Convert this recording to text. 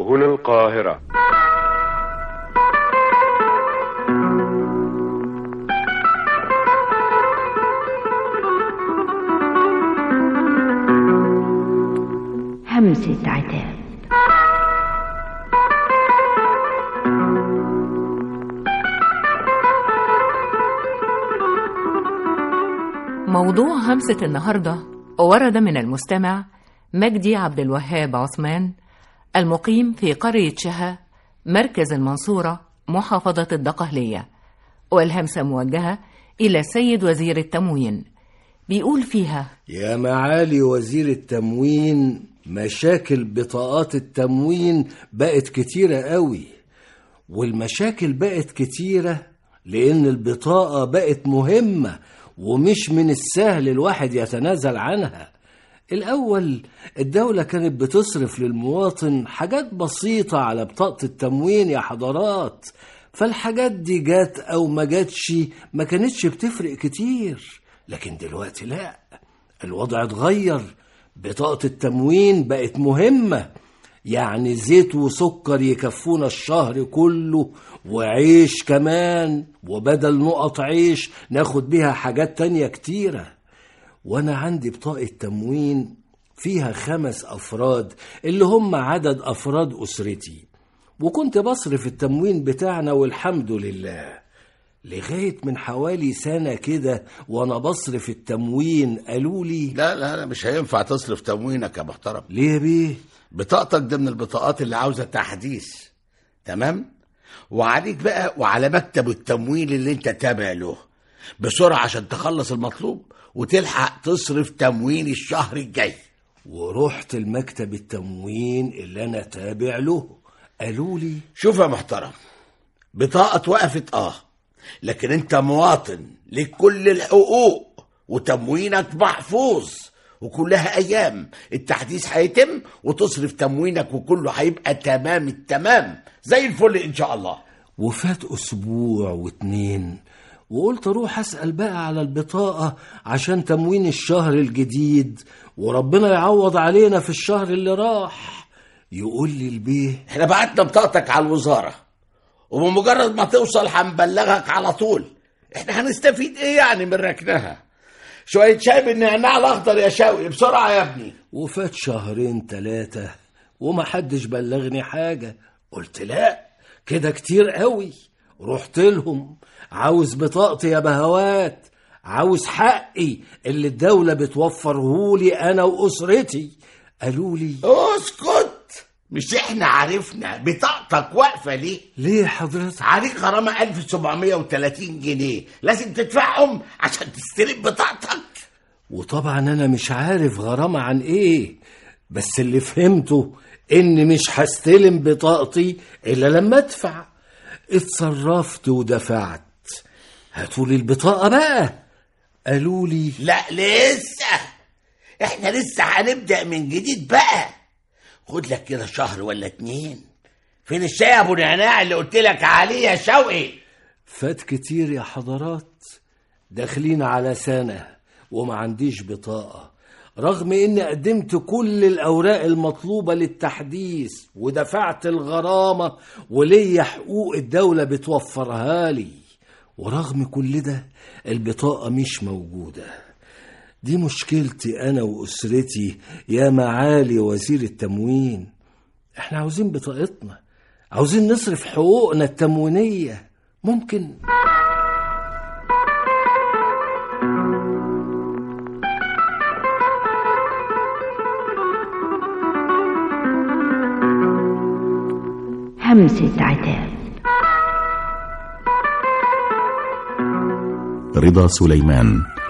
هنا القاهرة همسة عتاب موضوع همسة النهاردة ورد من المستمع مجدي عبد الوهاب عثمان المقيم في قرية شها مركز المنصورة محافظة الدقهلية والهمسة موجهة إلى سيد وزير التموين بيقول فيها يا معالي وزير التموين مشاكل بطاقات التموين بقت كتيرة قوي والمشاكل بقت كتيرة لأن البطاقة بقت مهمة ومش من السهل الواحد يتنازل عنها الأول الدولة كانت بتصرف للمواطن حاجات بسيطة على بطاقة التموين يا حضرات فالحاجات دي جات أو ما جاتش ما كانتش بتفرق كتير لكن دلوقتي لا الوضع اتغير بطاقة التموين بقت مهمة يعني زيت وسكر يكفونا الشهر كله وعيش كمان وبدل نقط عيش ناخد بيها حاجات تانية كتيرة وانا عندي بطاقة تموين فيها خمس افراد اللي هم عدد افراد اسرتي وكنت بصرف التموين بتاعنا والحمد لله لغاية من حوالي سنة كده وانا بصرف التموين قالوا لي لا لا لا مش هينفع تصرف تموينك يا محترم ليه يا بيه بطاقتك ده من البطاقات اللي عاوزة تحديث تمام وعليك بقى وعلى مكتب التموين اللي انت تابع له بسرعة عشان تخلص المطلوب وتلحق تصرف تموين الشهر الجاي ورحت المكتب التموين اللي انا تابع له قالوا لي شوف يا محترم بطاقة وقفت اه لكن انت مواطن لك كل الحقوق وتموينك محفوظ وكلها ايام التحديث هيتم وتصرف تموينك وكله هيبقى تمام التمام زي الفل ان شاء الله وفات اسبوع واتنين وقلت اروح اسال بقى على البطاقه عشان تموين الشهر الجديد وربنا يعوض علينا في الشهر اللي راح يقول لي البيه احنا بعتنا بطاقتك على الوزارة وبمجرد ما توصل هنبلغك على طول احنا هنستفيد ايه يعني من ركنها شوية شاي بالنعناع الأخضر يا شوقي بسرعة يا ابني وفات شهرين تلاتة ومحدش بلغني حاجة قلت لا كده كتير قوي رحت لهم عاوز بطاقتي يا بهوات عاوز حقي اللي الدولة بتوفرهولي أنا وأسرتي قالوا لي اسكت مش احنا عرفنا بطاقتك واقفة ليه ليه حضرتك عليك غرامة 1730 جنيه لازم تدفعهم عشان تستلم بطاقتك وطبعا أنا مش عارف غرامة عن إيه بس اللي فهمته إني مش هستلم بطاقتي إلا لما أدفع اتصرفت ودفعت هاتولي البطاقة بقى قالوا لي لا لسه احنا لسه هنبدأ من جديد بقى خد لك كده شهر ولا اتنين فين الشاي يا ابو نعناع اللي قلت لك عليه يا شوقي فات كتير يا حضرات داخلين على سنة وما عنديش بطاقة رغم اني قدمت كل الاوراق المطلوبة للتحديث ودفعت الغرامة وليا حقوق الدولة بتوفرها لي ورغم كل ده البطاقة مش موجودة دي مشكلتي انا واسرتي يا معالي وزير التموين احنا عاوزين بطاقتنا عاوزين نصرف حقوقنا التموينية ممكن همسة عتاب رضا سليمان